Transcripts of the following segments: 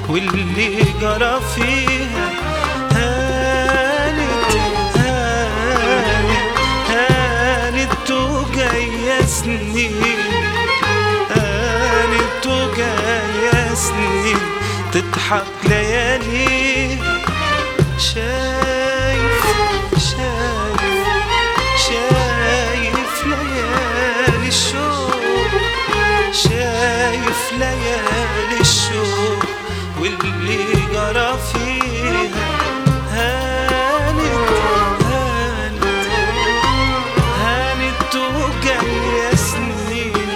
واللي جرى فيها هانت هانت هانت وجاية سنين هانت وجاية سنين تضحك ليالي شايف شايف شايف ليالي الشوق شايف ليالي الشوق واللي جرى فيها هانت هانت هانت وجاية سنين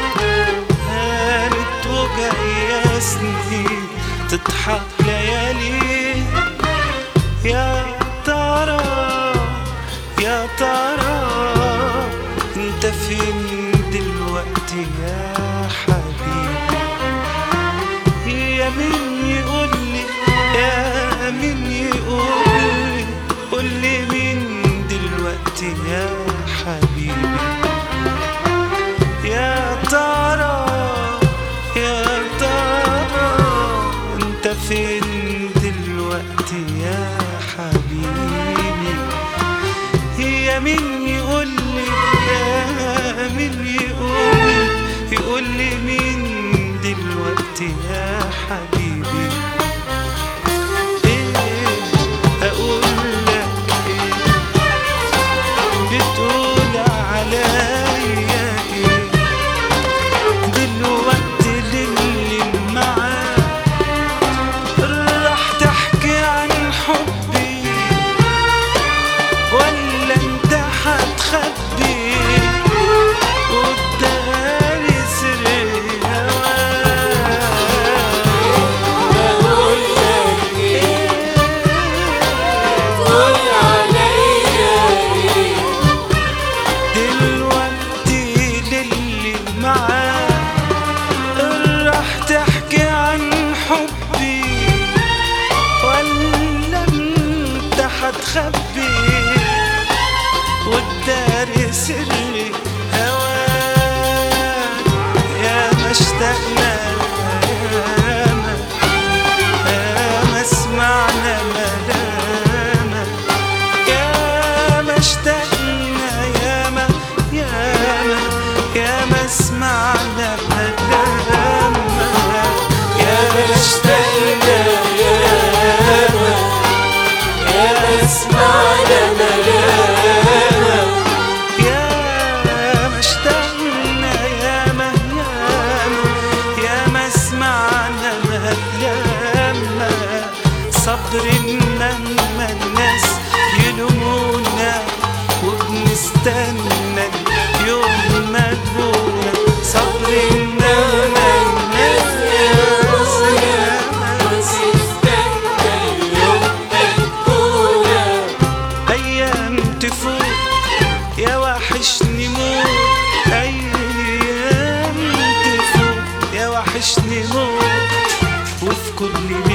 هانت وجاية سنين تضحك ليالي يا ترى يا ترى انت فين دلوقتي يا حبيبي يا مين يقول لي يا مين يقول لي قول لي مين دلوقتي يا حبيبي يا ترى يا ترى انت فين دلوقتي يا حبيبي يا مين يقول لي يا مين يقول لي يقول لي مين دلوقتي يا حبيبي ايه اقول لك ايه بتقول عليا ايه دلوقتي للي معاك راح تحكي عن حبي ولا انت هتخبي قدامي سر دلوقتي للي معاك راح تحكي عن حبي ولا انت هتخبي والداري سري هواك يا ما اشتقنا ياما ياما سمعنا ملامك يا ما اشتقنا ياما ياما ياما سمعنا ملامك يا ما اشتقنا ياما ياما سمعنا ملامك يا ما اشتقنا ياما ياما ياما سمعنا ملامة صبر لما الناس يلومونا وبنستنى يوم ما تبونا صبر لما الناس أيام تفوت يا وحشني موت أيام تفوت يا وحشني موت وفي كل